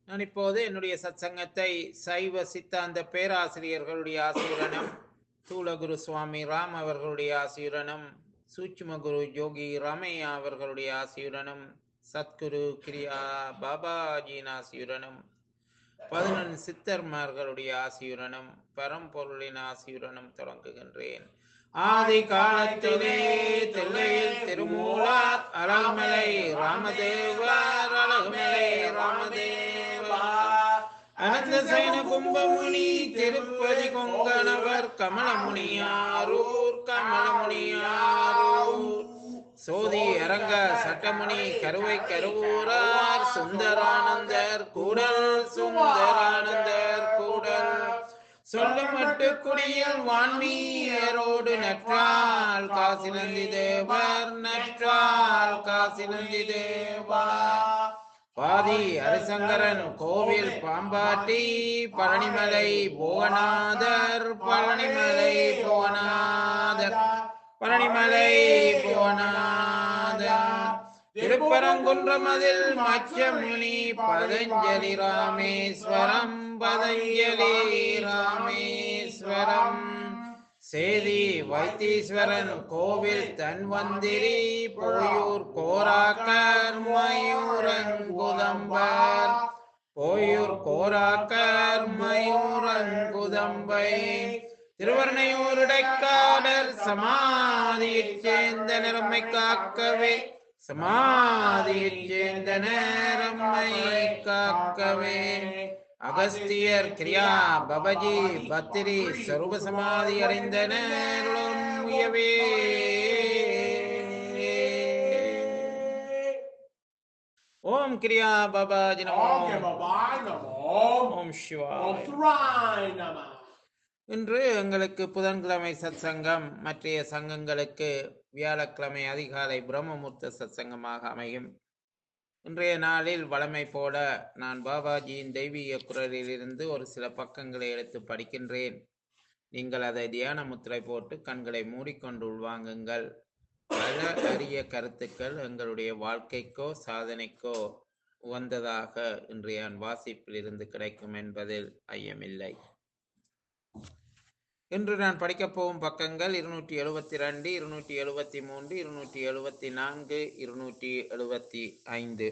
நான் இப்போது என்னுடைய சத்சங்கத்தை சைவ சித்தாந்த பேராசிரியர்களுடைய ஆசிரியனும் தூளகுரு சுவாமி ராம் அவர்களுடைய ஆசியுடனும் சூட்சும குரு யோகி ராமையா அவர்களுடைய ஆசியுடனும் சத்குரு கிரியா பாபாஜியின் ஆசியுடனும் பதினொன்று சித்தர்மார்களுடைய ஆசியுடனும் பரம்பொருளின் ஆசியுடனும் தொடங்குகின்றேன் ஆதி காலத்திலே தில்லையில் திருமூலார் அழகுமலை ராமதேவர் அழகுமலை ராமதேவா அனந்த சைன கும்பமுனி திருப்பதி கொங்கணவர் கமலமுனியாரூர் கமலமுனியாரூர் சோதி அரங்க சட்டமுனி கருவை கருவூரார் சுந்தரானந்தர் கூடல் சுந்தரானந்தர் கூடல் சொல்லமட்டு குடியில் வான்மீரோடு நற்றால் காசி நந்தி தேவர் நற்றால் காசி நந்தி தேவா பாதி ஹரிசங்கரன் கோவில் பாம்பாட்டி பழனிமலை புவனாதர் பழனிமலை புவனாதர் பழனிமலை புவனாதர் திருப்பரங்குன்றமதில் மச்சமுனி பதஞ்சலி ராமேஸ்வரம் பதஞ்சலி ராமேஸ்வரம் சேதி வைத்தீஸ்வரன் கோவில் தன்வந்திரி போயூர் கோராக்கர் மயூரங்குதம்பர் போயூர் கோராக்கர் மயூரங்குதம்பை திருவர்ணையூருடைக்காடர் சமாதியைச் சேர்ந்த நிறமை காக்கவே சமாதியைச் சேர்ந்த நேரம்மை காக்கவே அகஸ்தியர் கிரியா பபஜி பத்திரி சருப சமாதி அடைந்தனர் உயவே ஓம் கிரியா பாபாஜி நமோ Om Babai Namo. ஓம் Om சிவாய் Sarai Nama. இன்று எங்களுக்கு புதன்கிழமை சத்சங்கம் மற்றைய சங்கங்களுக்கு வியாழக்கிழமை அதிகாலை பிரம்மமுர்த்த சத்சங்கமாக அமையும் இன்றைய நாளில் வழமை போல நான் பாபாஜியின் தெய்வீக குரலிலிருந்து ஒரு சில பக்கங்களை எடுத்து படிக்கின்றேன் நீங்கள் அதை தியான முத்திரை போட்டு கண்களை மூடிக்கொண்டு உள்வாங்குங்கள் பல அரிய கருத்துக்கள் எங்களுடைய வாழ்க்கைக்கோ சாதனைக்கோ உகந்ததாக இன்றைய வாசிப்பில் இருந்து கிடைக்கும் என்பதில் ஐயமில்லை இன்று நான் படிக்கப் போகும் பக்கங்கள் இருநூற்றி எழுபத்தி ரெண்டு இருநூற்றி எழுபத்தி மூன்று இருநூற்றி எழுபத்தி நான்கு இருநூற்றி எழுபத்தி ஐந்து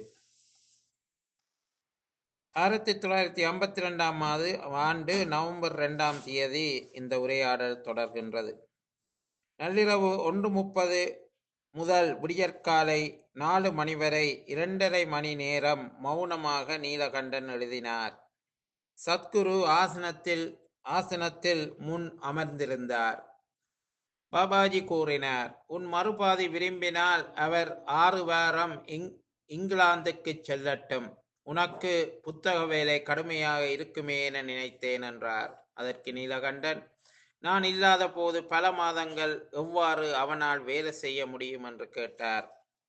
ஆயிரத்தி தொள்ளாயிரத்தி ஐம்பத்தி ரெண்டாம் ஆண்டு ஆண்டு நவம்பர் ரெண்டாம் தேதி இந்த உரையாடல் தொடர்கின்றது நள்ளிரவு ஒன்று முப்பது முதல் விடியற்காலை நாலு மணி வரை இரண்டரை மணி நேரம் மௌனமாக நீலகண்டன் எழுதினார் சத்குரு ஆசனத்தில் ஆசனத்தில் முன் அமர்ந்திருந்தார் பாபாஜி கூறினார் உன் மறுபாதி விரும்பினால் அவர் ஆறு வாரம் இங் இங்கிலாந்துக்கு செல்லட்டும் உனக்கு புத்தக வேலை கடுமையாக இருக்குமே என நினைத்தேன் என்றார் அதற்கு நீலகண்டன் நான் இல்லாத போது பல மாதங்கள் எவ்வாறு அவனால் வேலை செய்ய முடியும் என்று கேட்டார்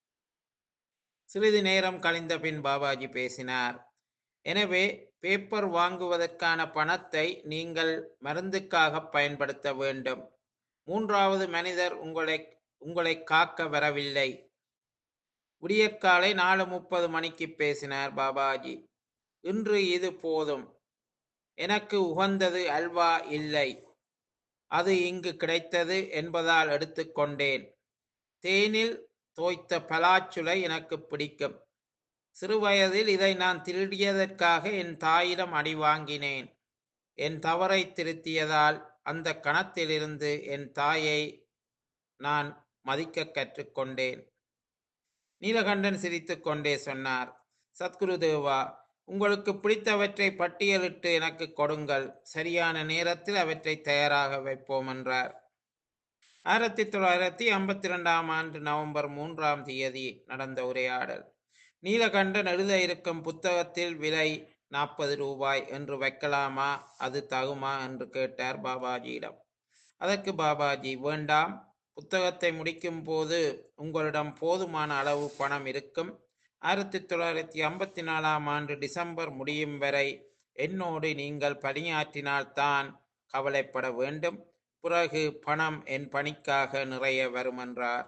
சிறிது நேரம் கழிந்த பின் பாபாஜி பேசினார் எனவே பேப்பர் வாங்குவதற்கான பணத்தை நீங்கள் மருந்துக்காக பயன்படுத்த வேண்டும் மூன்றாவது மனிதர் உங்களை உங்களை காக்க வரவில்லை விடியற்காலை நாலு முப்பது மணிக்கு பேசினார் பாபாஜி இன்று இது போதும் எனக்கு உகந்தது அல்வா இல்லை அது இங்கு கிடைத்தது என்பதால் எடுத்துக்கொண்டேன் தேனில் தோய்த்த பலாச்சுளை எனக்கு பிடிக்கும் சிறுவயதில் இதை நான் திருடியதற்காக என் தாயிடம் அடி வாங்கினேன் என் தவறை திருத்தியதால் அந்த கணத்திலிருந்து என் தாயை நான் மதிக்க கற்றுக்கொண்டேன் நீலகண்டன் சிரித்துக் கொண்டே சொன்னார் சத்குரு தேவா உங்களுக்கு பிடித்தவற்றை பட்டியலிட்டு எனக்கு கொடுங்கள் சரியான நேரத்தில் அவற்றை தயாராக வைப்போம் என்றார் ஆயிரத்தி தொள்ளாயிரத்தி ஐம்பத்தி ரெண்டாம் ஆண்டு நவம்பர் மூன்றாம் தேதி நடந்த உரையாடல் நீலகண்டன் எழுத இருக்கும் புத்தகத்தில் விலை நாற்பது ரூபாய் என்று வைக்கலாமா அது தகுமா என்று கேட்டார் பாபாஜியிடம் அதற்கு பாபாஜி வேண்டாம் புத்தகத்தை முடிக்கும் போது உங்களிடம் போதுமான அளவு பணம் இருக்கும் ஆயிரத்தி தொள்ளாயிரத்தி ஐம்பத்தி நாலாம் ஆண்டு டிசம்பர் முடியும் வரை என்னோடு நீங்கள் பணியாற்றினால்தான் கவலைப்பட வேண்டும் பிறகு பணம் என் பணிக்காக நிறைய வரும் என்றார்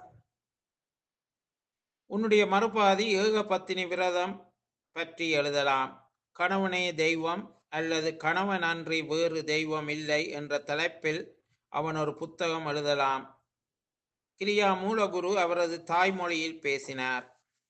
உன்னுடைய மறுபாதி ஏக பத்தினி விரதம் பற்றி எழுதலாம் கணவனே தெய்வம் அல்லது கணவன் அன்றி வேறு தெய்வம் இல்லை என்ற தலைப்பில் அவன் ஒரு புத்தகம் எழுதலாம் கிரியா மூலகுரு அவரது தாய்மொழியில் பேசினார்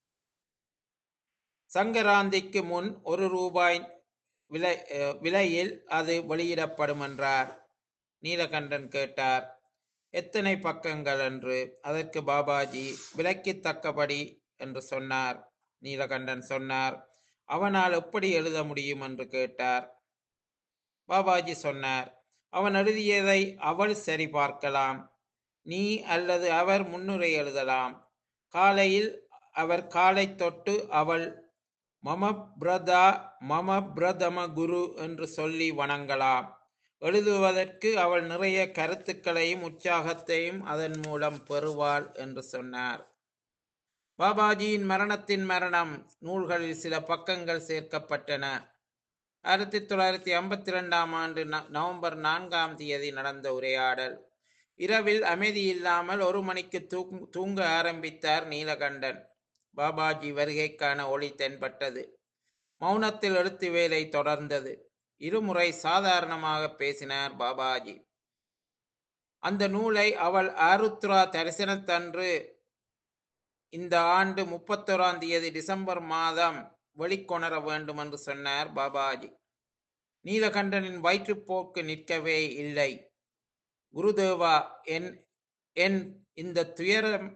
சங்கராந்திக்கு முன் ஒரு ரூபாய் விலை அஹ், விலையில் அது வெளியிடப்படும் என்றார் நீலகண்டன் கேட்டார் எத்தனை பக்கங்கள் என்று அதற்கு பாபாஜி விலைக்கு தக்கபடி என்று சொன்னார் நீலகண்டன் சொன்னார் அவனால் எப்படி எழுத முடியும் என்று கேட்டார் பாபாஜி சொன்னார் அவன் எழுதியதை அவள் சரி பார்க்கலாம் நீ அல்லது அவர் முன்னுரை எழுதலாம் காலையில் அவர் காலை தொட்டு அவள் மம பிரதா மம பிரதம குரு என்று சொல்லி வணங்கலாம் எழுதுவதற்கு அவள் நிறைய கருத்துக்களையும் உற்சாகத்தையும் அதன் மூலம் பெறுவாள் என்று சொன்னார் பாபாஜியின் மரணத்தின் மரணம் நூல்களில் சில பக்கங்கள் சேர்க்கப்பட்டன ஆயிரத்தி தொள்ளாயிரத்தி ஐம்பத்தி ரெண்டாம் ஆண்டு ந- நவம்பர் நான்காம் தேதி நடந்த உரையாடல் இரவில் அமைதி இல்லாமல் ஒரு மணிக்கு தூங்- தூங்க ஆரம்பித்தார் நீலகண்டன் பாபாஜி வருகைக்கான ஒளி தென்பட்டது மௌனத்தில் எழுத்து வேலை தொடர்ந்தது இருமுறை சாதாரணமாக பேசினார் பாபாஜி அந்த நூலை அவள் ஆருத்ரா தரிசனத்தன்று இந்த ஆண்டு முப்பத்தோராம் தேதி டிசம்பர் மாதம் வெளிக்கொணர வேண்டும் என்று சொன்னார் பாபாஜி நீலகண்டனின் வயிற்றுப்போக்கு நிற்கவே இல்லை குருதேவா என் என் இந்த துயரம்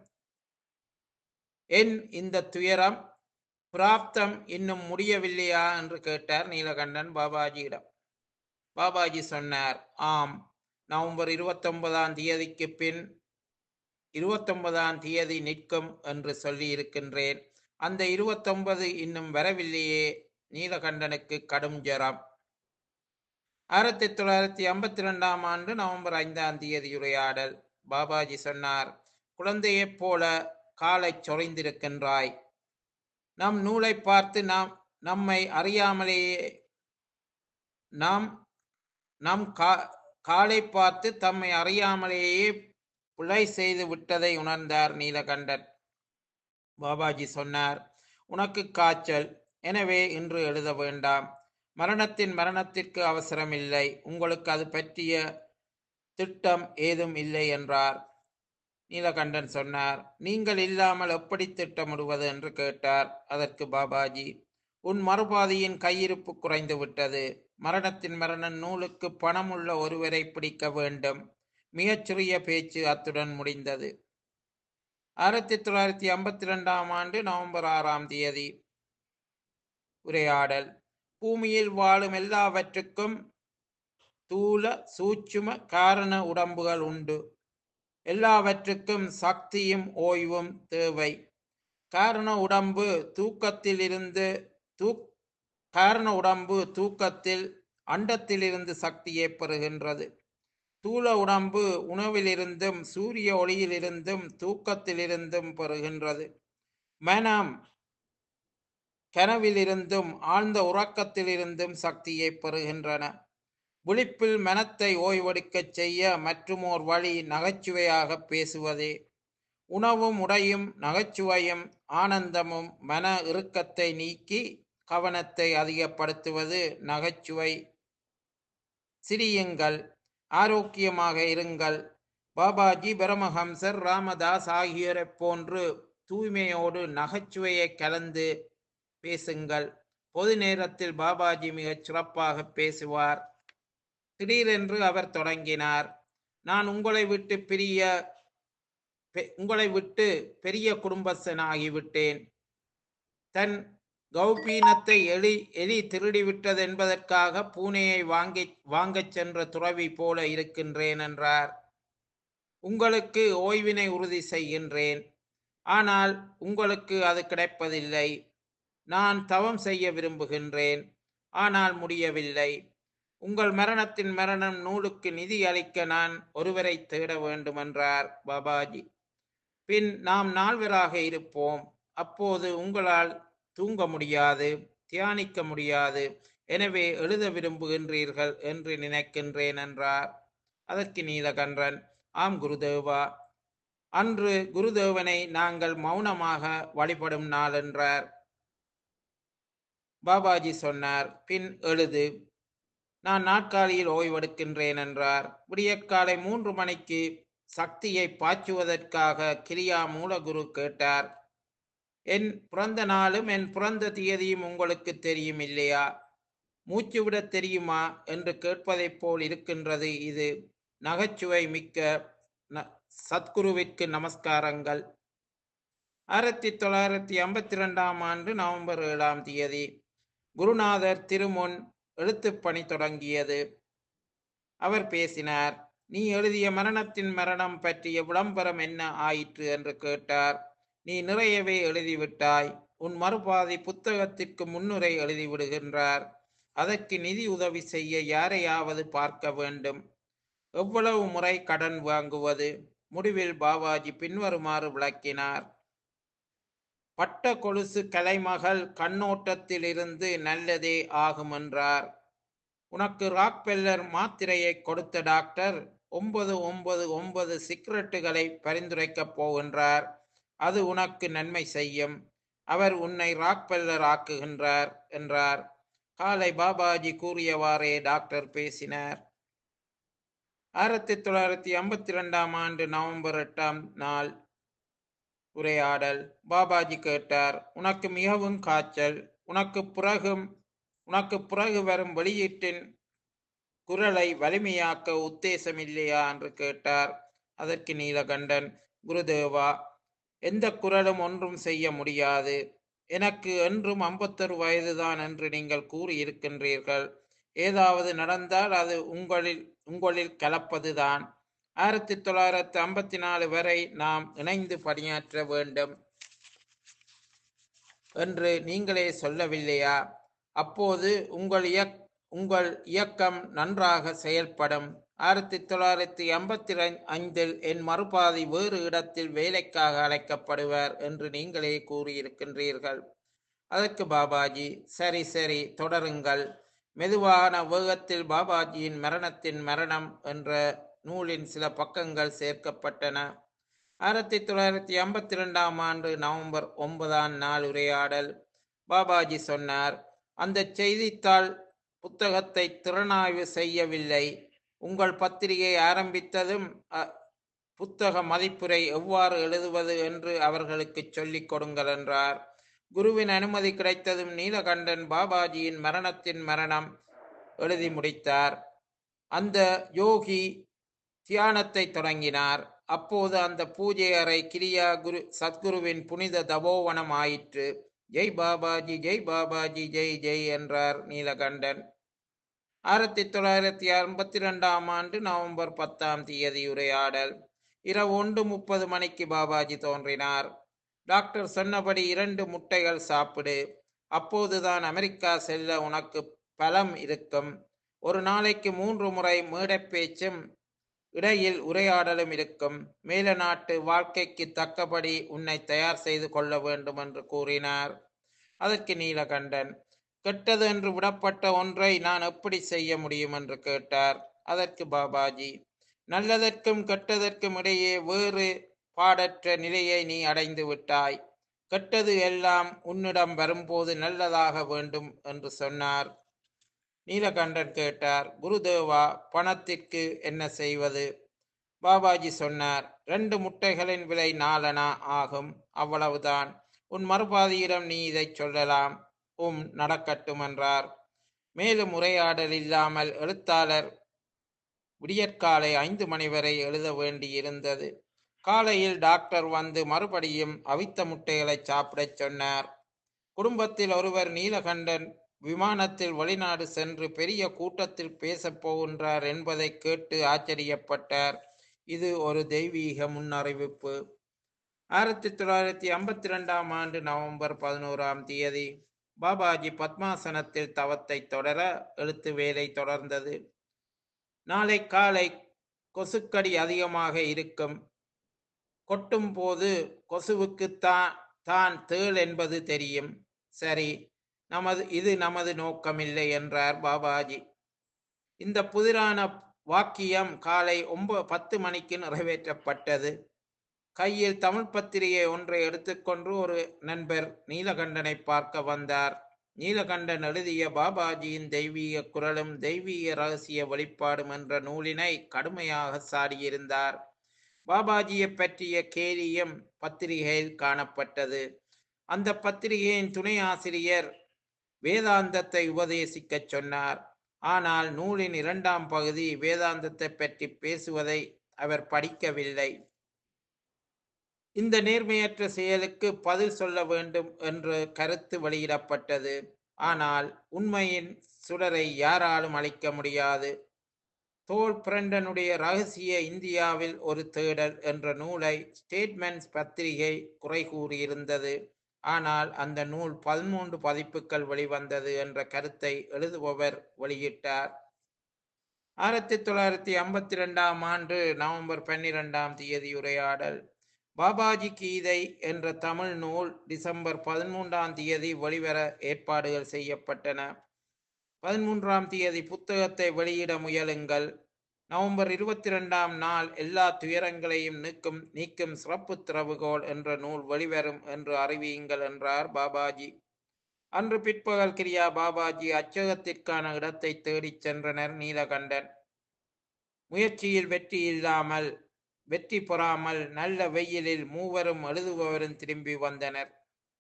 என் இந்த துயரம் பிராப்தம் இன்னும் முடியவில்லையா என்று கேட்டார் நீலகண்டன் பாபாஜியிடம் பாபாஜி சொன்னார் ஆம் நவம்பர் இருபத்தொன்பதாம் தேதிக்கு பின் இருபத்தொன்பதாம் தேதி நிற்கும் என்று சொல்லி இருக்கின்றேன் அந்த இருபத்தொன்பது இன்னும் வரவில்லையே நீலகண்டனுக்கு கடும் ஜரம் ஆயிரத்தி தொள்ளாயிரத்தி ஐம்பத்தி ரெண்டாம் ஆண்டு நவம்பர் ஐந்தாம் தேதி உரையாடல் பாபாஜி சொன்னார் குழந்தையைப் போல காலை சொறைந்திருக்கின்றாய் நம் நூலை பார்த்து நாம் நம்மை அறியாமலேயே நாம் நம் கா காலை பார்த்து தம்மை அறியாமலேயே பிழை செய்து விட்டதை உணர்ந்தார் நீலகண்டன் பாபாஜி சொன்னார் உனக்கு காய்ச்சல் எனவே இன்று எழுத வேண்டாம் மரணத்தின் மரணத்திற்கு அவசரமில்லை உங்களுக்கு அது பற்றிய திட்டம் ஏதும் இல்லை என்றார் நீலகண்டன் சொன்னார் நீங்கள் இல்லாமல் எப்படி திட்டமிடுவது என்று கேட்டார் அதற்கு பாபாஜி உன் மறுபாதியின் கையிருப்பு குறைந்து விட்டது மரணத்தின் மரண நூலுக்கு பணம் உள்ள ஒருவரை பிடிக்க வேண்டும் மிகச்சிறிய பேச்சு அத்துடன் முடிந்தது ஆயிரத்தி தொள்ளாயிரத்தி ஐம்பத்தி ரெண்டாம் ஆண்டு நவம்பர் ஆறாம் தேதி உரையாடல் பூமியில் வாழும் எல்லாவற்றுக்கும் தூல சூட்சும காரண உடம்புகள் உண்டு எல்லாவற்றுக்கும் சக்தியும் ஓய்வும் தேவை காரண உடம்பு தூக்கத்திலிருந்து தூ காரண உடம்பு தூக்கத்தில் அண்டத்திலிருந்து சக்தியை பெறுகின்றது தூல உடம்பு உணவிலிருந்தும் சூரிய ஒளியிலிருந்தும் தூக்கத்திலிருந்தும் பெறுகின்றது மனம் கனவிலிருந்தும் ஆழ்ந்த உறக்கத்திலிருந்தும் சக்தியை பெறுகின்றன விழிப்பில் மனத்தை ஓய்வெடுக்கச் செய்ய மற்றுமோர் வழி நகைச்சுவையாக பேசுவதே உணவும் உடையும் நகைச்சுவையும் ஆனந்தமும் மன இறுக்கத்தை நீக்கி கவனத்தை அதிகப்படுத்துவது நகைச்சுவை சிரியுங்கள் ஆரோக்கியமாக இருங்கள் பாபாஜி பரமஹம்சர் ராமதாஸ் ஆகியோரைப் போன்று தூய்மையோடு நகைச்சுவையை கலந்து பேசுங்கள் பொது நேரத்தில் பாபாஜி மிகச் சிறப்பாக பேசுவார் திடீரென்று அவர் தொடங்கினார் நான் உங்களை விட்டு பிரிய பெ- உங்களை விட்டு பெரிய குடும்பஸ்தன் ஆகிவிட்டேன் தன் கௌபீனத்தை எலி எலி திருடிவிட்டது என்பதற்காக பூனையை வாங்கி வாங்கச் சென்ற துறவி போல இருக்கின்றேன் என்றார் உங்களுக்கு ஓய்வினை உறுதி செய்கின்றேன் ஆனால் உங்களுக்கு அது கிடைப்பதில்லை நான் தவம் செய்ய விரும்புகின்றேன் ஆனால் முடியவில்லை உங்கள் மரணத்தின் மரணம் நூலுக்கு நிதி அளிக்க நான் ஒருவரை தேட வேண்டுமென்றார் பாபாஜி பின் நாம் நால்வராக இருப்போம் அப்போது உங்களால் தூங்க முடியாது தியானிக்க முடியாது எனவே எழுத விரும்புகின்றீர்கள் என்று நினைக்கின்றேன் என்றார் அதற்கு நீலகன்றன் ஆம் குருதேவா அன்று குருதேவனை நாங்கள் மௌனமாக வழிபடும் நாள் என்றார் பாபாஜி சொன்னார் பின் எழுது நான் நாற்காலியில் ஓய்வெடுக்கின்றேன் என்றார் விடியற்காலை மூன்று மணிக்கு சக்தியை பாய்ச்சுவதற்காக கிரியா மூலகுரு கேட்டார் என் பிறந்த நாளும் என் பிறந்த தேதியும் உங்களுக்கு தெரியும் இல்லையா மூச்சு விட தெரியுமா என்று கேட்பதைப் போல் இருக்கின்றது இது நகைச்சுவை மிக்க ந- சத்குருவிற்கு நமஸ்காரங்கள் ஆயிரத்தி தொள்ளாயிரத்தி ஐம்பத்தி ரெண்டாம் ஆண்டு நவம்பர் ஏழாம் தேதி குருநாதர் திருமுன் எழுத்துப் பணி தொடங்கியது அவர் பேசினார் நீ எழுதிய மரணத்தின் மரணம் பற்றிய விளம்பரம் என்ன ஆயிற்று என்று கேட்டார் நீ நிறையவே எழுதிவிட்டாய் உன் மறுபாதி புத்தகத்திற்கு முன்னுரை எழுதிவிடுகின்றார் அதற்கு நிதி உதவி செய்ய யாரையாவது பார்க்க வேண்டும் எவ்வளவு முறை கடன் வாங்குவது முடிவில் பாபாஜி பின்வருமாறு விளக்கினார் பட்ட கொலுசு கலைமகள் கண்ணோட்டத்திலிருந்து நல்லதே ஆகும் என்றார் உனக்கு ராக்பெல்லர் மாத்திரையை கொடுத்த டாக்டர் ஒன்பது ஒன்பது ஒன்பது சிகரெட்டுகளை பரிந்துரைக்கப் போகின்றார் அது உனக்கு நன்மை செய்யும் அவர் உன்னை ராக்பெல்லர் ஆக்குகின்றார் என்றார் காலை பாபாஜி கூறியவாறே டாக்டர் பேசினார் ஆயிரத்தி தொள்ளாயிரத்தி ஐம்பத்தி ரெண்டாம் ஆண்டு நவம்பர் எட்டாம் நாள் உரையாடல் பாபாஜி கேட்டார் உனக்கு மிகவும் காய்ச்சல் உனக்கு பிறகும் உனக்கு பிறகு வரும் வெளியீட்டின் குரலை வலிமையாக்க உத்தேசம் இல்லையா என்று கேட்டார் அதற்கு நீலகண்டன் குருதேவா எந்த குரலும் ஒன்றும் செய்ய முடியாது எனக்கு என்றும் ஐம்பத்தொரு வயதுதான் என்று நீங்கள் கூறியிருக்கின்றீர்கள் ஏதாவது நடந்தால் அது உங்களில் உங்களில் கலப்பதுதான் ஆயிரத்தி தொள்ளாயிரத்தி ஐம்பத்தி நாலு வரை நாம் இணைந்து பணியாற்ற வேண்டும் என்று நீங்களே சொல்லவில்லையா அப்போது உங்கள் இயக் உங்கள் இயக்கம் நன்றாக செயல்படும் ஆயிரத்தி தொள்ளாயிரத்தி ஐம்பத்தி ஐந்தில் என் மறுபாதி வேறு இடத்தில் வேலைக்காக அழைக்கப்படுவார் என்று நீங்களே கூறியிருக்கின்றீர்கள் அதற்கு பாபாஜி சரி சரி தொடருங்கள் மெதுவான வேகத்தில் பாபாஜியின் மரணத்தின் மரணம் என்ற நூலின் சில பக்கங்கள் சேர்க்கப்பட்டன ஆயிரத்தி தொள்ளாயிரத்தி ஐம்பத்தி ரெண்டாம் ஆண்டு நவம்பர் ஒன்பதாம் நாள் உரையாடல் பாபாஜி சொன்னார் அந்த செய்தித்தாள் புத்தகத்தை திறனாய்வு செய்யவில்லை உங்கள் பத்திரிகை ஆரம்பித்ததும் அ- புத்தக மதிப்புரை எவ்வாறு எழுதுவது என்று அவர்களுக்கு சொல்லிக் கொடுங்கள் என்றார் குருவின் அனுமதி கிடைத்ததும் நீலகண்டன் பாபாஜியின் மரணத்தின் மரணம் எழுதி முடித்தார் அந்த யோகி தியானத்தை தொடங்கினார் அப்போது அந்த பூஜை அறை கிரியா குரு சத்குருவின் புனித தபோவனம் ஆயிற்று ஜெய் பாபாஜி ஜெய் பாபாஜி ஜெய் ஜெய் என்றார் நீலகண்டன் ஆயிரத்தி தொள்ளாயிரத்தி ஐம்பத்தி ரெண்டாம் ஆண்டு நவம்பர் பத்தாம் தேதி உரையாடல் இரவு ஒன்று முப்பது மணிக்கு பாபாஜி தோன்றினார் டாக்டர் சொன்னபடி இரண்டு முட்டைகள் சாப்பிடு அப்போதுதான் அமெரிக்கா செல்ல உனக்கு பலம் இருக்கும் ஒரு நாளைக்கு மூன்று முறை மேடைப் பேச்சும் இடையில் உரையாடலும் இருக்கும் மேல நாட்டு வாழ்க்கைக்கு தக்கபடி உன்னை தயார் செய்து கொள்ள வேண்டும் என்று கூறினார் அதற்கு நீலகண்டன் கெட்டது என்று விடப்பட்ட ஒன்றை நான் எப்படி செய்ய முடியும் என்று கேட்டார் அதற்கு பாபாஜி நல்லதற்கும் கெட்டதற்கும் இடையே வேறு பாடற்ற நிலையை நீ அடைந்து விட்டாய் கெட்டது எல்லாம் உன்னிடம் வரும்போது நல்லதாக வேண்டும் என்று சொன்னார் நீலகண்டன் கேட்டார் குருதேவா பணத்திற்கு என்ன செய்வது பாபாஜி சொன்னார் ரெண்டு முட்டைகளின் விலை நாலனா ஆகும் அவ்வளவுதான் உன் மறுபாதியிடம் நீ இதைச் சொல்லலாம் உம் நடக்கட்டும் என்றார் மேலும் உரையாடல் இல்லாமல் எழுத்தாளர் விடியற்காலை ஐந்து மணி வரை எழுத வேண்டியிருந்தது காலையில் டாக்டர் வந்து மறுபடியும் அவித்த முட்டைகளை சாப்பிடச் சொன்னார் குடும்பத்தில் ஒருவர் நீலகண்டன் விமானத்தில் வெளிநாடு சென்று பெரிய கூட்டத்தில் பேசப் போகின்றார் என்பதை கேட்டு ஆச்சரியப்பட்டார் இது ஒரு தெய்வீக முன்னறிவிப்பு ஆயிரத்தி தொள்ளாயிரத்தி ஐம்பத்தி ரெண்டாம் ஆண்டு நவம்பர் பதினோராம் தேதி பாபாஜி பத்மாசனத்தில் தவத்தை தொடர எழுத்து வேலை தொடர்ந்தது நாளை காலை கொசுக்கடி அதிகமாக இருக்கும் கொட்டும் போது கொசுவுக்கு தான் தான் தேள் என்பது தெரியும் சரி நமது இது நமது நோக்கமில்லை என்றார் பாபாஜி இந்த புதிரான வாக்கியம் காலை ஒன்பது பத்து மணிக்கு நிறைவேற்றப்பட்டது கையில் தமிழ் பத்திரிகை ஒன்றை எடுத்துக்கொண்டு ஒரு நண்பர் நீலகண்டனை பார்க்க வந்தார் நீலகண்டன் எழுதிய பாபாஜியின் தெய்வீக குரலும் தெய்வீக ரகசிய வெளிப்பாடும் என்ற நூலினை கடுமையாக சாடியிருந்தார் பாபாஜியை பற்றிய கேலியும் பத்திரிகையில் காணப்பட்டது அந்த பத்திரிகையின் துணை ஆசிரியர் வேதாந்தத்தை உபதேசிக்கச் சொன்னார் ஆனால் நூலின் இரண்டாம் பகுதி வேதாந்தத்தை பற்றி பேசுவதை அவர் படிக்கவில்லை இந்த நேர்மையற்ற செயலுக்கு பதில் சொல்ல வேண்டும் என்று கருத்து வெளியிடப்பட்டது ஆனால் உண்மையின் சுடரை யாராலும் அளிக்க முடியாது தோல் பிரண்டனுடைய ரகசிய இந்தியாவில் ஒரு தேடல் என்ற நூலை ஸ்டேட்மெண்ட்ஸ் பத்திரிகை குறை கூறியிருந்தது ஆனால் அந்த நூல் பதிமூன்று பதிப்புகள் வெளிவந்தது என்ற கருத்தை எழுதுபவர் வெளியிட்டார் ஆயிரத்தி தொள்ளாயிரத்தி ஐம்பத்தி ரெண்டாம் ஆண்டு நவம்பர் பன்னிரெண்டாம் தேதி உரையாடல் பாபாஜி கீதை என்ற தமிழ் நூல் டிசம்பர் பதிமூன்றாம் தேதி வெளிவர ஏற்பாடுகள் செய்யப்பட்டன பதிமூன்றாம் தேதி புத்தகத்தை வெளியிட முயலுங்கள் நவம்பர் இருபத்தி ரெண்டாம் நாள் எல்லா துயரங்களையும் நீக்கும் நீக்கும் சிறப்பு திறவுகோல் என்ற நூல் வெளிவரும் என்று அறிவியுங்கள் என்றார் பாபாஜி அன்று பிற்பகல் கிரியா பாபாஜி அச்சகத்திற்கான இடத்தை தேடிச் சென்றனர் நீலகண்டன் முயற்சியில் வெற்றி இல்லாமல் வெற்றி பெறாமல் நல்ல வெயிலில் மூவரும் எழுதுபவரும் திரும்பி வந்தனர்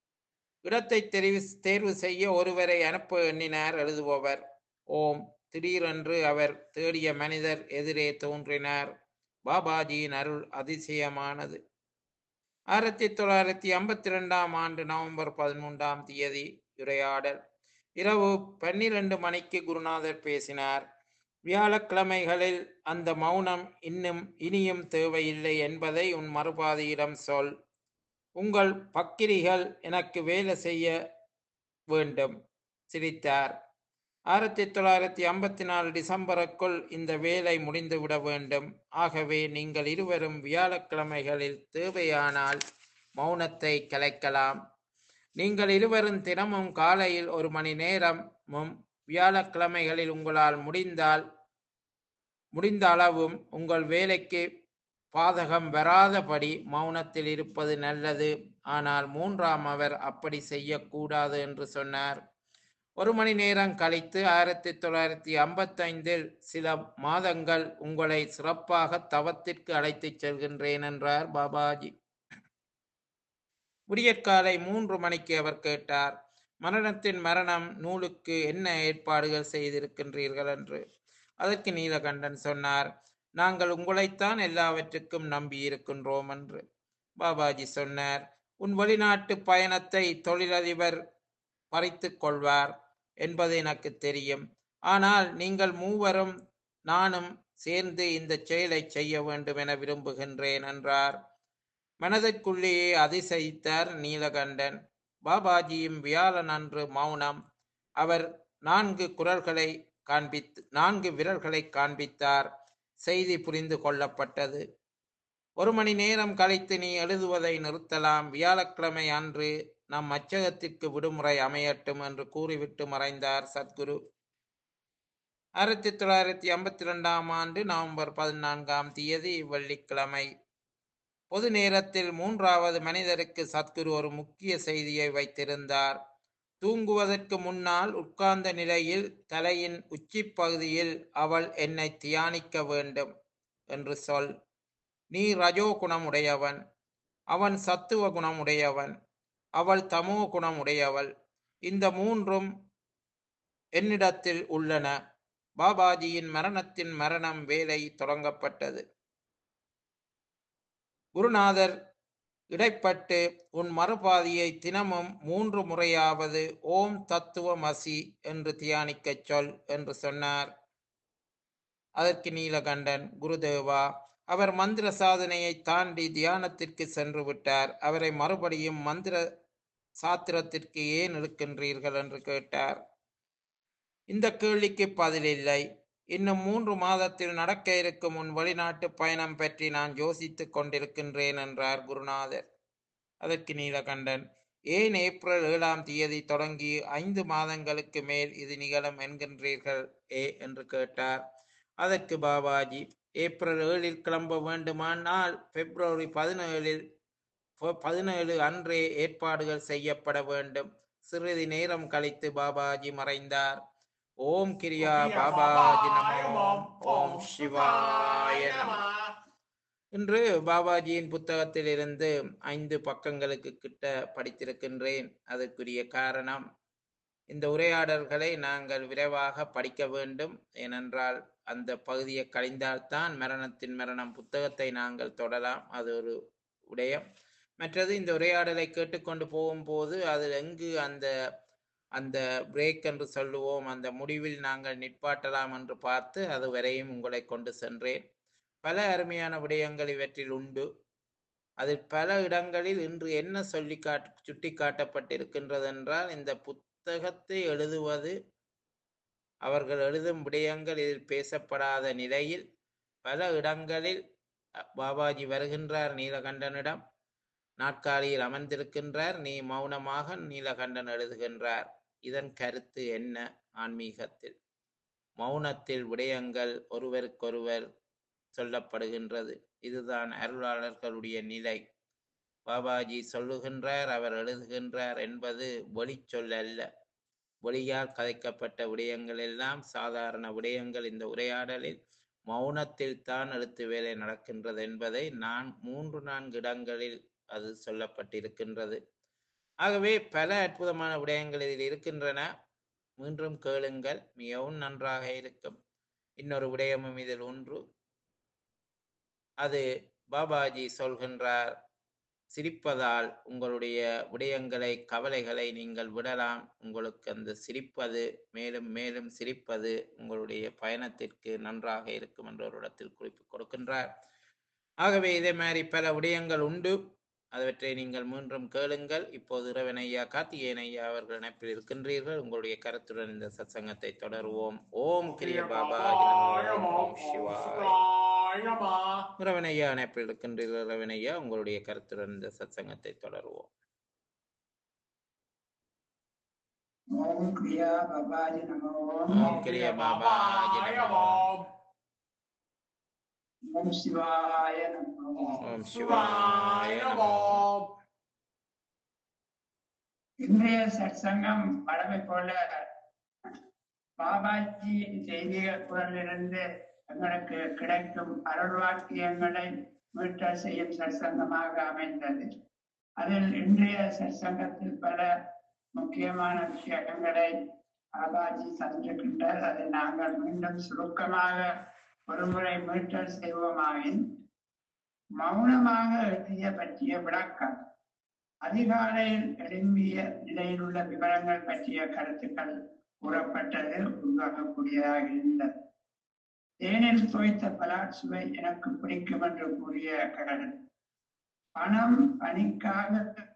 இடத்தை தெரிவு தேர்வு செய்ய ஒருவரை அனுப்ப எண்ணினார் எழுதுபவர் ஓம் திடீரென்று அவர் தேடிய மனிதர் எதிரே தோன்றினார் பாபாஜியின் அருள் அதிசயமானது ஆயிரத்தி தொள்ளாயிரத்தி ஐம்பத்தி ரெண்டாம் ஆண்டு நவம்பர் பதிமூன்றாம் தேதி உரையாடல் இரவு பன்னிரண்டு மணிக்கு குருநாதர் பேசினார் வியாழக்கிழமைகளில் அந்த மௌனம் இன்னும் இனியும் தேவையில்லை என்பதை உன் மறுபாதியிடம் சொல் உங்கள் பக்கிரிகள் எனக்கு வேலை செய்ய வேண்டும் சிரித்தார் ஆயிரத்தி தொள்ளாயிரத்தி ஐம்பத்தி நாலு டிசம்பருக்குள் இந்த வேலை முடிந்துவிட வேண்டும் ஆகவே நீங்கள் இருவரும் வியாழக்கிழமைகளில் தேவையானால் மௌனத்தை கலைக்கலாம் நீங்கள் இருவரும் தினமும் காலையில் ஒரு மணி நேரமும் வியாழக்கிழமைகளில் உங்களால் முடிந்தால் முடிந்த அளவும் உங்கள் வேலைக்கு பாதகம் வராதபடி மௌனத்தில் இருப்பது நல்லது ஆனால் மூன்றாம் அவர் அப்படி செய்யக்கூடாது என்று சொன்னார் ஒரு மணி நேரம் கழித்து ஆயிரத்தி தொள்ளாயிரத்தி ஐம்பத்தைந்தில் சில மாதங்கள் உங்களை சிறப்பாக தவத்திற்கு அழைத்துச் செல்கின்றேன் என்றார் பாபாஜி விடியற்காலை மூன்று மணிக்கு அவர் கேட்டார் மரணத்தின் மரணம் நூலுக்கு என்ன ஏற்பாடுகள் செய்திருக்கின்றீர்கள் என்று அதற்கு நீலகண்டன் சொன்னார் நாங்கள் உங்களைத்தான் எல்லாவற்றுக்கும் நம்பியிருக்கின்றோம் என்று பாபாஜி சொன்னார் உன் வெளிநாட்டு பயணத்தை தொழிலதிபர் பறித்துக் கொள்வார் என்பது எனக்கு தெரியும் ஆனால் நீங்கள் மூவரும் நானும் சேர்ந்து இந்த செயலை செய்ய வேண்டும் என விரும்புகின்றேன் என்றார் மனதிற்குள்ளேயே அதிசயித்தார் நீலகண்டன் பாபாஜியும் வியாழன் அன்று மௌனம் அவர் நான்கு குரல்களை காண்பித்து நான்கு விரல்களை காண்பித்தார் செய்தி புரிந்து கொள்ளப்பட்டது ஒரு மணி நேரம் கழித்து நீ எழுதுவதை நிறுத்தலாம் வியாழக்கிழமை அன்று நம் அச்சகத்திற்கு விடுமுறை அமையட்டும் என்று கூறிவிட்டு மறைந்தார் சத்குரு ஆயிரத்தி தொள்ளாயிரத்தி ஐம்பத்தி ரெண்டாம் ஆண்டு நவம்பர் பதினான்காம் தேதி வெள்ளிக்கிழமை பொது நேரத்தில் மூன்றாவது மனிதருக்கு சத்குரு ஒரு முக்கிய செய்தியை வைத்திருந்தார் தூங்குவதற்கு முன்னால் உட்கார்ந்த நிலையில் தலையின் உச்சி பகுதியில் அவள் என்னை தியானிக்க வேண்டும் என்று சொல் நீ ரஜோ குணமுடையவன் அவன் சத்துவ குணமுடையவன் அவள் தமோ குணமுடையவள் இந்த மூன்றும் என்னிடத்தில் உள்ளன பாபாஜியின் மரணத்தின் மரணம் வேலை தொடங்கப்பட்டது குருநாதர் இடைப்பட்டு உன் மறுபாதியை தினமும் மூன்று முறையாவது ஓம் தத்துவமசி என்று தியானிக்கச் சொல் என்று சொன்னார் அதற்கு நீலகண்டன் குருதேவா அவர் மந்திர சாதனையை தாண்டி தியானத்திற்கு சென்று விட்டார் அவரை மறுபடியும் மந்திர சாத்திரத்திற்கு ஏன் இழுக்கின்றீர்கள் என்று கேட்டார் இந்த கேள்விக்கு பதிலில்லை இன்னும் மூன்று மாதத்தில் நடக்க இருக்கும் உன் வெளிநாட்டு பயணம் பற்றி நான் யோசித்துக் கொண்டிருக்கின்றேன் என்றார் குருநாதர் அதற்கு நீலகண்டன் ஏன் ஏப்ரல் ஏழாம் தேதி தொடங்கி ஐந்து மாதங்களுக்கு மேல் இது நிகழும் என்கின்றீர்கள் ஏ என்று கேட்டார் அதற்கு பாபாஜி ஏப்ரல் ஏழில் கிளம்ப வேண்டுமானால் பிப்ரவரி பதினேழில் பதினேழு அன்றே ஏற்பாடுகள் செய்யப்பட வேண்டும் சிறிது நேரம் கழித்து பாபாஜி மறைந்தார் ஓம் கிரியா கிரியா பாபாஜி பாபாய நமோ நமம். ஓம் சிவாய நம இன்று பாபாஜியின் புத்தகத்தில் இருந்து ஐந்து பக்கங்களுக்கு கிட்ட படித்திருக்கின்றேன் அதற்குரிய காரணம் இந்த உரையாடல்களை நாங்கள் விரைவாக படிக்க வேண்டும் ஏனென்றால் அந்த பகுதியை கழிந்தால்தான் மரணத்தின் மரணம் புத்தகத்தை நாங்கள் தொடலாம் அது ஒரு விடயம் மற்றது இந்த உரையாடலை கேட்டுக்கொண்டு போகும்போது அதில் எங்கு அந்த அந்த பிரேக் என்று சொல்லுவோம் அந்த முடிவில் நாங்கள் நிற்பாட்டலாம் என்று பார்த்து அது வரையும் உங்களை கொண்டு சென்றேன் பல அருமையான விடயங்கள் இவற்றில் உண்டு அதில் பல இடங்களில் இன்று என்ன சொல்லி காட் சுட்டி காட்டப்பட்டிருக்கின்றது என்றால் இந்த புத்தகத்தை எழுதுவது அவர்கள் எழுதும் விடயங்கள் இதில் பேசப்படாத நிலையில் பல இடங்களில் அ, பாபாஜி வருகின்றார் நீலகண்டனிடம் நாற்காலியில் அமர்ந்திருக்கின்றார் நீ மௌனமாக நீலகண்டன் எழுதுகின்றார் இதன் கருத்து என்ன ஆன்மீகத்தில் மௌனத்தில் விடயங்கள் ஒருவருக்கொருவர் சொல்லப்படுகின்றது இதுதான் அருளாளர்களுடைய நிலை பாபாஜி சொல்லுகின்றார் அவர் எழுதுகின்றார் என்பது ஒளிச்சொல் அல்ல ஒளியால் கதைக்கப்பட்ட விடயங்கள் எல்லாம் சாதாரண விடயங்கள் இந்த உரையாடலில் மௌனத்தில் தான் எழுத்து வேலை நடக்கின்றது என்பதை நான் மூன்று நான்கு இடங்களில் அது சொல்லப்பட்டிருக்கின்றது ஆகவே பல அற்புதமான விடயங்கள் இதில் இருக்கின்றன மீண்டும் கேளுங்கள் மிகவும் நன்றாக இருக்கும் இன்னொரு விடயமும் இதில் ஒன்று அது பாபாஜி சொல்கின்றார் சிரிப்பதால் உங்களுடைய விடயங்களை கவலைகளை நீங்கள் விடலாம் உங்களுக்கு அந்த சிரிப்பது மேலும் மேலும் சிரிப்பது உங்களுடைய பயணத்திற்கு நன்றாக இருக்கும் என்ற ஒரு இடத்தில் குறிப்பு கொடுக்கின்றார் ஆகவே இதே மாதிரி பல விடயங்கள் உண்டு அவற்றை நீங்கள் மீண்டும் கேளுங்கள் இப்போது இரவன் ஐயா கார்த்திகேயன் ஐயா அவர்கள் இணைப்பில் இருக்கின்றீர்கள் உங்களுடைய கருத்துடன் இந்த சத்சங்கத்தை தொடருவோம் ஓம் கிரிய பாபா ஓம் சிவாய் இரவன் ஐயா இணைப்பில் இருக்கின்றீர்கள் இரவன் ஐயா உங்களுடைய கருத்துடன் இந்த சத்சங்கத்தை தொடருவோம் ஓம் கிரியா பபாஜி நமோ ஓம் கிரிய பாபாஜி நமோ ஓம் சிவாய நமோ ஓம் சிவாய நமோ இன்றைய சற்சங்கம் பழமை போல பாபாஜியின் செய்திகள் குரலிலிருந்து எங்களுக்கு கிடைக்கும் அருள் வாக்கியங்களை மீட்டல் செய்யும் சற்சங்கமாக அமைந்தது அதில் இன்றைய சற்சங்கத்தில் பல முக்கியமான விஷயங்களை பாபாஜி தந்திருக்கின்றார் அதை நாங்கள் மீண்டும் சுருக்கமாக ஒருமுறை மீட்டல் செய்வோமாயின் மௌனமாக எழுதிய பற்றிய விளக்கம் அதிகாலையில் எழும்பிய நிலையில் உள்ள விவரங்கள் பற்றிய கருத்துக்கள் கூறப்பட்டது உருவாகக்கூடியதாக இருந்தது தேனில் தோய்த்த பலாட் சுவை எனக்கு பிடிக்கும் என்று கூறிய கடல் பணம் பணிக்காக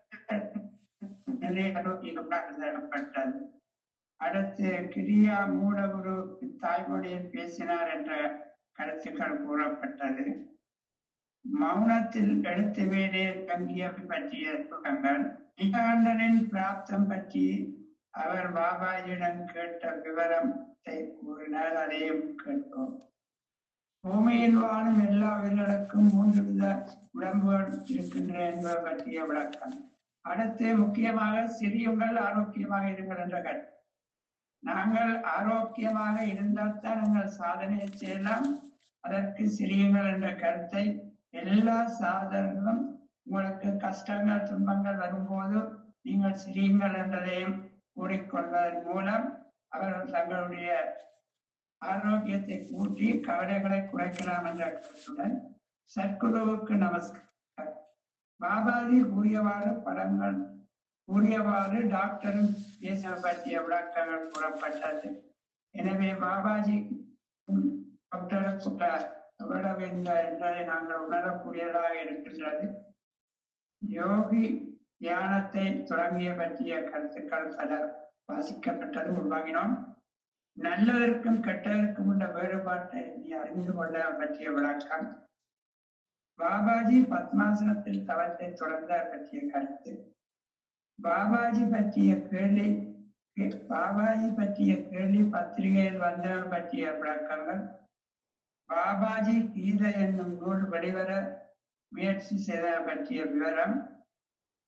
நிலையப்பட்டது அடுத்து கிரியா மூடகுரு தாய்மொழியில் பேசினார் என்ற கருத்துக்கள் கூறப்பட்டது மௌனத்தில் எழுத்து மேலே தங்கியவை பற்றிய சுகங்கள் நிகாண்டனின் பிராப்தம் பற்றி அவர் பாபாஜியிடம் கேட்ட விவரத்தை கூறினார் அதையும் கேட்டோம் பூமியில் வாழும் எல்லா உயிர்களுக்கும் மூன்று வித உடம்புகள் இருக்கின்றன என்பது பற்றிய விளக்கம் அடுத்து முக்கியமாக சிறியுங்கள் ஆரோக்கியமாக இருங்கள் என்ற கருத்து நாங்கள் ஆரோக்கியமாக இருந்தால்தான் நாங்கள் சாதனை செய்யலாம் அதற்கு சிறியுங்கள் என்ற கருத்தை எல்லா சாதனைகளும் உங்களுக்கு கஷ்டங்கள் துன்பங்கள் வரும்போது நீங்கள் சிரியுங்கள் என்றதையும் கூறிக்கொள்வதன் மூலம் அவர்கள் தங்களுடைய ஆரோக்கியத்தை கூட்டி கவலைகளை குறைக்கலாம் என்ற கருத்துடன் சத்குருவுக்கு நமஸ்காரம் பாபாஜி கூறியவாறு படங்கள் கூறியவாறு டாக்டரும் பேச பற்றிய விளக்கங்கள் கூறப்பட்டது எனவே பாபாஜி டாக்டருக்கு விட வேண்டும் என்பதை நாங்கள் உணரக்கூடியதாக இருக்கின்றது யோகி தியானத்தை தொடங்கிய பற்றிய கருத்துக்கள் பல வாசிக்கப்பட்டது உருவாகினோம் நல்லதற்கும் கெட்டதற்கும் உள்ள வேறுபாட்டை நீ அறிந்து கொள்ள பற்றிய விளக்கம் பாபாஜி பத்மாசனத்தில் தவத்தை தொடர்ந்தார் பற்றிய கருத்து பாபாஜி பற்றிய கேள்வி பாபாஜி பற்றிய கேள்வி பத்திரிகையில் வந்தவர் பற்றிய விளக்கங்கள் பாபாஜி கீதை என்னும் நூல் வெளிவர முயற்சி செய்த பற்றிய விவரம்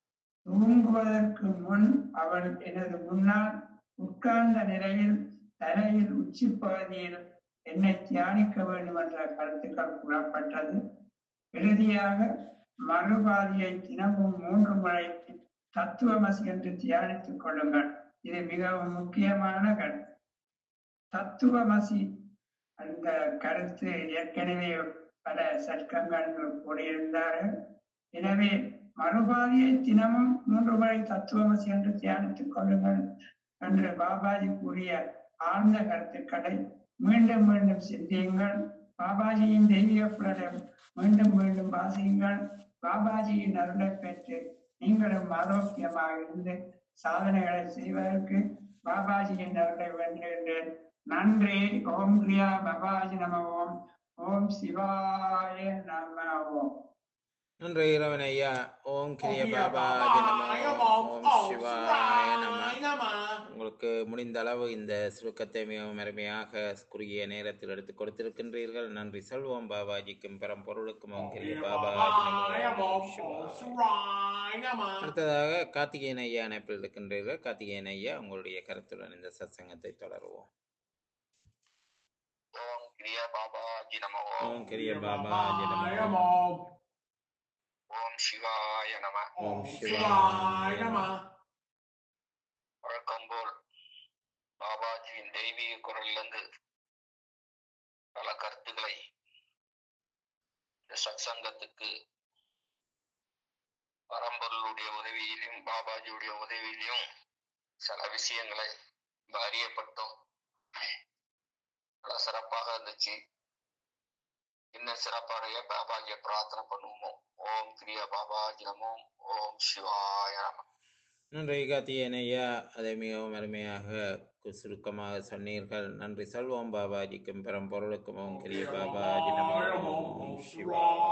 தூங்குவதற்கு முன் அவள் எனது முன்னால் உட்கார்ந்த நிலையில் தலையில் உச்சி பகுதியில் என்னை தியானிக்க வேண்டும் என்ற கருத்துக்கள் கூறப்பட்டது இறுதியாக மறுபாதியை தினமும் மூன்று முறை தத்துவமசி என்று தியானித்துக் கொள்ளுங்கள் இது மிகவும் முக்கியமான கருத்து தத்துவமசி அந்த கருத்து ஏற்கனவே பல சர்க்கங்கள் கூறியிருந்தார்கள் எனவே மறுபாதியை தினமும் மூன்று முறை தத்துவமசி என்று தியானித்துக் கொள்ளுங்கள் என்று பாபாஜி கூறிய ஆழ்ந்த கருத்துக்களை மீண்டும் மீண்டும் சிந்தியுங்கள் பாபாஜியின் தெய்வீக புலனை மீண்டும் மீண்டும் வாசியுங்கள் பாபாஜியின் அருளை பெற்று நீங்களும் ஆரோக்கியமாக இருந்து சாதனைகளை செய்வதற்கு பாபாஜியின் அருளை வேண்டுகின்றேன் நன்றி ஓம் கிரியா பாபாஜி நம ஓம் ஓம் சிவாய நம ஓம் நன்றி இரவன் ஐயா ஓம் கிரிய Om பாபா Kriya நமோ Baba ஓம் Om சிவாய நம Shivaya Nama. உங்களுக்கு முடிந்த அளவு இந்த சுருக்கத்தை மிகவும் அருமையாக குறுகிய நேரத்தில் எடுத்து கொடுத்திருக்கின்றீர்கள் நன்றி செல்வோம் பாபாஜிக்கும் பெரும் பொருளுக்கும் ஓம் Om கிரிய Kriya பாபாஜி Baba நமோ ஓம் Om சிவாய Shivaya Nama. அடுத்ததாக கார்த்திகேயன் ஐயா அணைப்பில் இருக்கின்றீர்கள் கார்த்திகேயன் ஐயா உங்களுடைய கருத்துடன் இந்த சத்சங்கத்தை தொடருவோம் ஓம் கிரியா பாபாஜி நம ஓம் ஓம் கிரிய Kriya பாபாஜி Baba நமோ Om ஓம் சிவாய நம Om Om Shivaya Nama. வழக்கம் போல் பாபாஜியின் தெய்வீக குரலிலிருந்து பல கருத்துக்களை இந்த சத்சங்கத்துக்கு பரம்பொருளுடைய உதவியிலும் பாபாஜியுடைய உதவியிலும் சில விஷயங்களை நம்ம அறியப்பட்டோம் பல சிறப்பாக இருந்துச்சு இன்னும் சிறப்பாக பாபாஜியை பிரார்த்தனை பண்ணுவோமோ ஓம் கிரியா பாபாஜி நமோ ஓம் சிவாய நம நன்றி கார்த்திகேயன் ஐயா அதை மிகவும் அருமையாக கு- சுருக்கமாக சொன்னீர்கள் நன்றி செல்வோம் பாபாஜிக்கும் பெரும் பொருளுக்கும் ஓம் கிரிய பாபாஜி நமோ ஓம் சிவாய